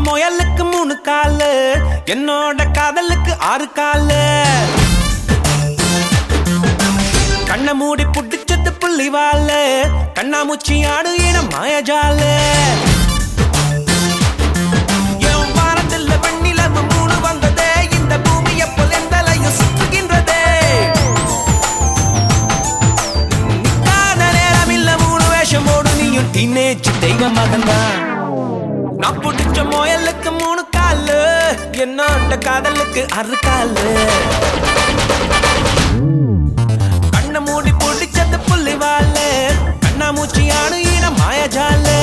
முயலுக்கு மூணு காலு என்னோட காதலுக்கு ஆறு காலு கண்ணை மூடி புடிச்சது புள்ளி வாழு கண்ணாமூச்சி ஆடு இன மாயஜாலு என் வாரத்தில் வெண்ணிலவு மூணு வந்ததே இந்த பூமி எப்போ எந்தலையும் சுற்றுகின்றதே நிக்காத நேரம் இல்ல மூணு வேஷம் போடு நீயும் டீனேஜ் தெய்வ மகன்தான் நான் பிடிச்ச முயலுக்கு மூணு காலு என்னோட காதலுக்கு அறு காலு கண்ணை மூடி பிடிச்சது புள்ளி வாழு கண்ணாமூச்சி ஆடு ஈன மாயஜாலு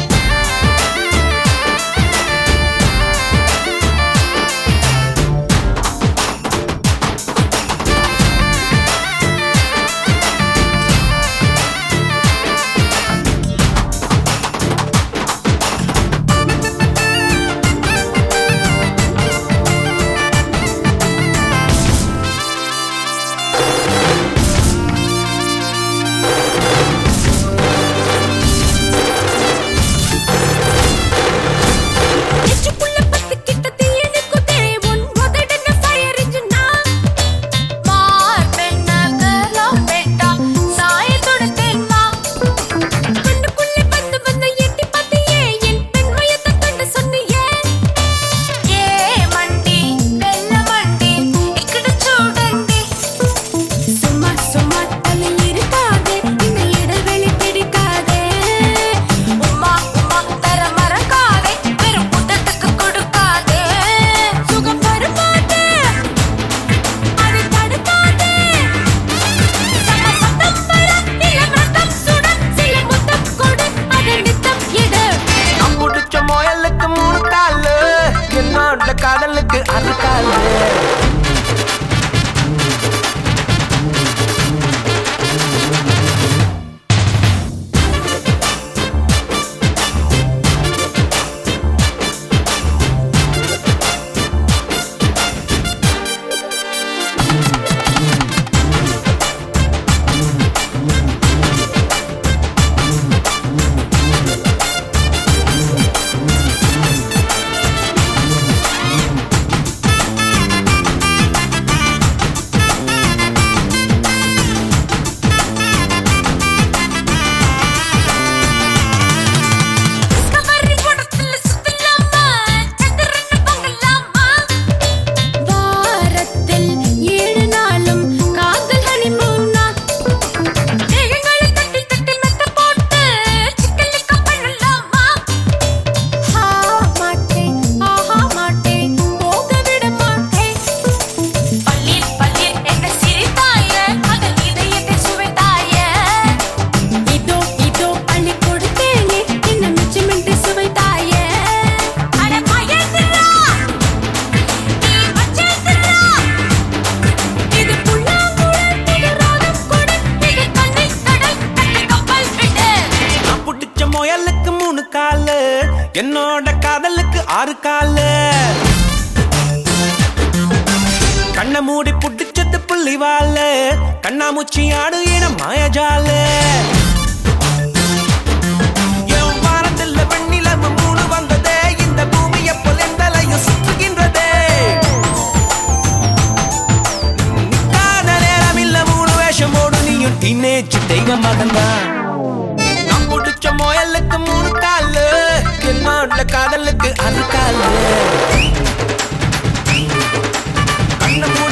நெஞ்சுக்குள்ள பத்துக்கிட்ட தீயணைக்குதே, உன் உதடுன fire engine-ஆ? மார்பெண்ணாக பெட்டா, சாயத் தொடுத்தேன் வா. கண்ணுக்குள்ளே வந்து வந்து எட்டி பார்த்தியே, என் பெண்மையைத் கண்டு சொன்னியே. ஏ மண்டி, வெள்ள மண்டி, இக்கட்டு சூடண்டி. சும்மா சும்மா தலை இருக்காதே இந்த இடைவெளி பிடிக்காதே உம்மா உம்மா தர மறக்காதே வெறும் புத்தத்துக்கு கொடுக்காதே சுகம் வருமாதே அதை தடுக்காதே சம சத்தம் வர இல்ல ரத்தம் சுட சில முத்தம் கொடு அதை நித்தம் எடு நான் பிடிச்ச முயலுக்கு மூணு காலு என்னோட காதலுக்கு அறு காலு டிஸ்கவரி படத்துல சுத்தலாமா சந்திரனை பொங்கலாமா வாரத்தில் ஏழு நாளும் காதல் ஹனிமூனா தேகங்களை தட்டி தட்டி மெத்த போட்டு சிக்கலுக்கு பண்ணலாமா ஹா மாட்டேன் ஆஹா மாட்டேன் போக விட மாட்டேன் பள்ளீர் பள்ளீர் என்ன சிரித்தாய அதன் இதயத்தை சுவைத்தாய இதோ இதோ அள்ளி கொடுத்தேனே என்ன மிச்சமின்றி சுவைத்தாயே அட மயந்திரா நீ வச்சேந்திரா இது புல்லாங்குழல் இது ராகம் கொடு இது கண்ணை கடல் கட்டி கப்பல் விடு நான் பிடிச்ச முயலுக்கு மூணு காலு என்னோட காதலுக்கு ஆறு காலு கண்ணை மூடி புடிச்சது புள்ளி வாழு கண்ணாமூச்சி ஆடு இன மாயஜாலு என் வாரத்தில் வெண்ணிலவு மூணு வந்ததே இந்த பூமி எப்போ எந்தலையும் சுற்றுகின்றதே நிக்காத நேரம் இல்ல மூணு வேஷம் போடு நீயும் டீனேஜ் தெய்வ மகன்தான் நான் பிடிச்ச முயலுக்கு மூணு காலு என்னோட காதலுக்கு அறு காலு கண்ணை மூடி